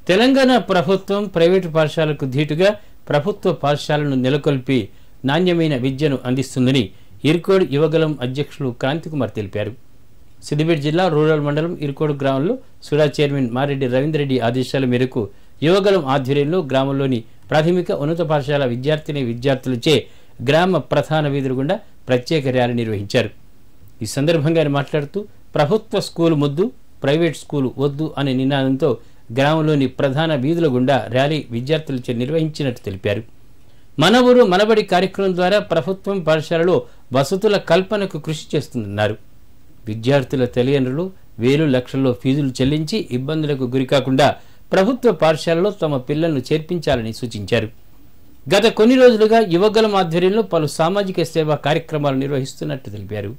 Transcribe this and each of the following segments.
తెలంగాణ ప్రభుత్వం ప్రైవేటు పాఠశాలకు ధీటుగా ప్రభుత్వ పాఠశాలను నెలకొల్పి నాణ్యమైన విద్యను అందిస్తుందని ఇరుకోడు యువగలం అధ్యక్షులు క్రాంతికుమార్ తెలిపారు సిద్దిపేట జిల్లా రూరల్ మండలం ఇరుకోడు గ్రామంలో సుడా చైర్మన్ మారెడ్డి రవీందర్ రెడ్డి ఆదేశాల మేరకు యువగలం ఆధ్వర్యంలో గ్రామంలోని ప్రాథమిక ఉన్నత పాఠశాల విద్యార్థిని విద్యార్థులచే గ్రామ ప్రధాన వీధుల గుండా ప్రత్యేక ర్యాలీ నిర్వహించారు ఈ సందర్భంగా ఆయన మాట్లాడుతూ ప్రభుత్వ స్కూలు ముద్దు ప్రైవేట్ స్కూలు వద్దు అనే నినాదంతో గ్రామంలోని ప్రధాన వీధుల గుండా ర్యాలీ విద్యార్థులచే నిర్వహించినట్టు తెలిపారు మన ఊరు మనబడి కార్యక్రమం ద్వారా ప్రభుత్వం పాఠశాలలో వసతుల కల్పనకు కృషి చేస్తుందన్నారు విద్యార్థుల తల్లిదండ్రులు వేలు లక్షల్లో ఫీజులు చెల్లించి ఇబ్బందులకు గురికాకుండా ప్రభుత్వ పాఠశాలలో తమ పిల్లలను చేర్పించాలని సూచించారు గత కొన్ని రోజులుగా యువగలం ఆధ్వర్యంలో పలు సామాజిక సేవా కార్యక్రమాలు నిర్వహిస్తున్నట్టు తెలిపారు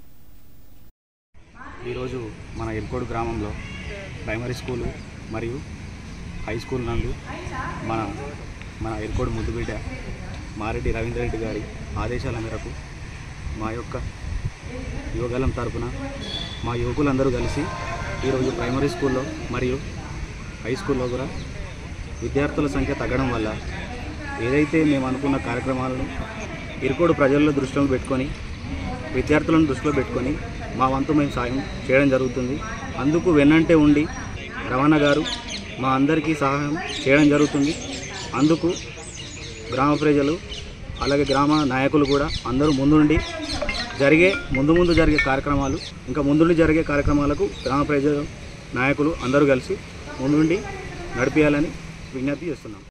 ఈరోజు మన ఎల్కోడు గ్రామంలో ప్రైమరీ స్కూలు మరియు హై స్కూల్ నందు మన మన ఎల్కోడు ముద్దుబిడ్డ మారెడ్డి రవీంద్ర రెడ్డి గారి ఆదేశాల మేరకు మా యొక్క యువగలం తరపున మా యువకులందరూ కలిసి ఈరోజు ప్రైమరీ స్కూల్లో మరియు హై స్కూల్లో కూడా విద్యార్థుల సంఖ్య తగ్గడం వల్ల ఏదైతే మేము అనుకున్న కార్యక్రమాలను ఇరుకోడు ప్రజల్లో దృష్టిలో పెట్టుకొని విద్యార్థులను దృష్టిలో పెట్టుకొని మా వంతు మేము సాయం చేయడం జరుగుతుంది అందుకు వెన్నంటే ఉండి రవాణా గారు మా అందరికీ సహాయం చేయడం జరుగుతుంది అందుకు గ్రామ ప్రజలు అలాగే గ్రామ నాయకులు కూడా అందరూ ముందుండి జరిగే ముందు ముందు జరిగే కార్యక్రమాలు ఇంకా ముందుండి జరిగే కార్యక్రమాలకు గ్రామ ప్రజలు నాయకులు అందరూ కలిసి ముందుండి నడిపించాలని విజ్ఞప్తి చేస్తున్నాం